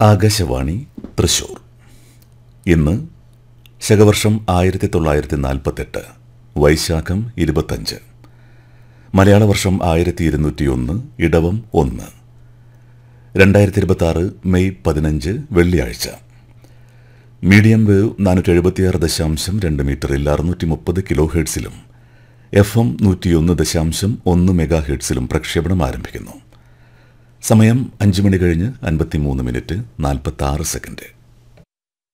ആകാശവാണി തൃശൂർ ഇന്ന് ശകവർഷം ആയിരത്തി തൊള്ളായിരത്തി നാൽപ്പത്തെട്ട് വൈശാഖം ഇരുപത്തഞ്ച് മലയാള വർഷം ആയിരത്തി ഇരുന്നൂറ്റിയൊന്ന് ഇടവം ഒന്ന് രണ്ടായിരത്തി ഇരുപത്തി ആറ് മെയ് പതിനഞ്ച് വെള്ളിയാഴ്ച മീഡിയം വേവ് നാനൂറ്റി എഴുപത്തിയാറ് ദശാംശം രണ്ട് മീറ്ററിൽ അറുന്നൂറ്റി മുപ്പത് കിലോ ഹെർട്സിലും എഫ് എം നൂറ്റിയൊന്ന് ദശാംശം ഒന്ന് മെഗാ ഹെർട്സിലും പ്രക്ഷേപണം ആരംഭിക്കുന്നു സമയം അഞ്ച് മണി കഴിഞ്ഞ് അൻപത്തിമൂന്ന് മിനിറ്റ് നാൽപ്പത്തി ആറ് സെക്കൻഡ്